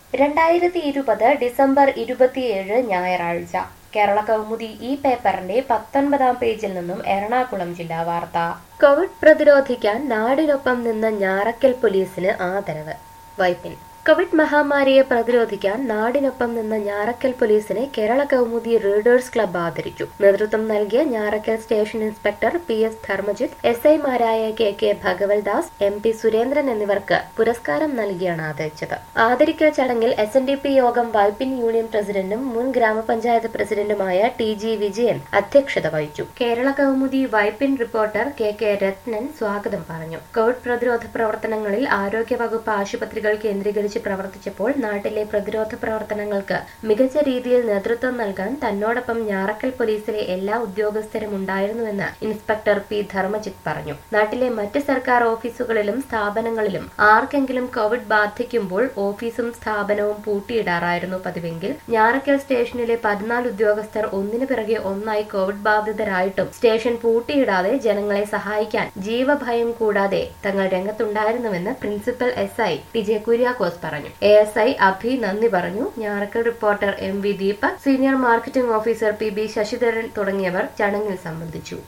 രണ്ടായിരത്തി ഇരുപത് ഡിസംബർ ഇരുപത്തിയേഴ് ഞായറാഴ്ച കേരള കൗമുദി ഈ പേപ്പറിന്റെ പത്തൊൻപതാം പേജിൽ നിന്നും എറണാകുളം ജില്ലാ വാർത്ത കോവിഡ് പ്രതിരോധിക്കാൻ നാടിനൊപ്പം നിന്ന ഞാറക്കൽ പോലീസിന് ആദരവ് വൈപ്പിൻ കോവിഡ് മഹാമാരിയെ പ്രതിരോധിക്കാൻ നാടിനൊപ്പം നിന്ന ഞാറക്കൽ പോലീസിനെ കേരള കൗമുദി റീഡേഴ്സ് ക്ലബ്ബ് ആദരിച്ചു നേതൃത്വം നൽകിയ Njarakkal station inspector P S Dharmajith S ഐമാരായ K K Bhagavaldas M P Surendran എന്നിവർക്ക് പുരസ്കാരം നൽകിയാണ് ആദരിച്ചത് ആദരിക്കൽ ചടങ്ങിൽ എസ് എൻ ഡി പി യോഗം വൈപ്പിൻ യൂണിയൻ പ്രസിഡന്റും മുൻ ഗ്രാമപഞ്ചായത്ത് പ്രസിഡന്റുമായ ടി ജി വിജയൻ അധ്യക്ഷത വഹിച്ചു Kerala Kaumudi Vypin reporter K K Ratnan സ്വാഗതം പറഞ്ഞു കോവിഡ് പ്രതിരോധ പ്രവർത്തനങ്ങളിൽ ആരോഗ്യവകുപ്പ് ആശുപത്രികൾ കേന്ദ്രീകരിച്ച് പ്രവർത്തിച്ചപ്പോൾ നാട്ടിലെ പ്രതിരോധ പ്രവർത്തനങ്ങൾക്ക് മികച്ച രീതിയിൽ നേതൃത്വം നൽകാൻ തന്നോടൊപ്പം ഞാറക്കൽ പോലീസിലെ എല്ലാ ഉദ്യോഗസ്ഥരും ഉണ്ടായിരുന്നുവെന്ന് ഇൻസ്പെക്ടർ പി ധർമ്മജിത്ത് പറഞ്ഞു നാട്ടിലെ മറ്റ് സർക്കാർ ഓഫീസുകളിലും സ്ഥാപനങ്ങളിലും ആർക്കെങ്കിലും കോവിഡ് ബാധിക്കുമ്പോൾ ഓഫീസും സ്ഥാപനവും പൂട്ടിയിടാറായിരുന്നു പതിവെങ്കിൽ ഞാറക്കൽ സ്റ്റേഷനിലെ പതിനാല് ഉദ്യോഗസ്ഥർ ഒന്നിനു പിറകെ ഒന്നായി കോവിഡ് ബാധിതരായിട്ടും സ്റ്റേഷൻ പൂട്ടിയിടാതെ ജനങ്ങളെ സഹായിക്കാൻ ജീവഭയം കൂടാതെ തങ്ങൾ രംഗത്തുണ്ടായിരുന്നുവെന്ന് principal S I T J Kuriakose പറഞ്ഞു എ എസ് ഐ അഭി നന്ദി പറഞ്ഞു Njarakkal reporter M V Deepak senior marketing officer P B Sasidharan തുടങ്ങിയവർ ചടങ്ങിൽ സംബന്ധിച്ചു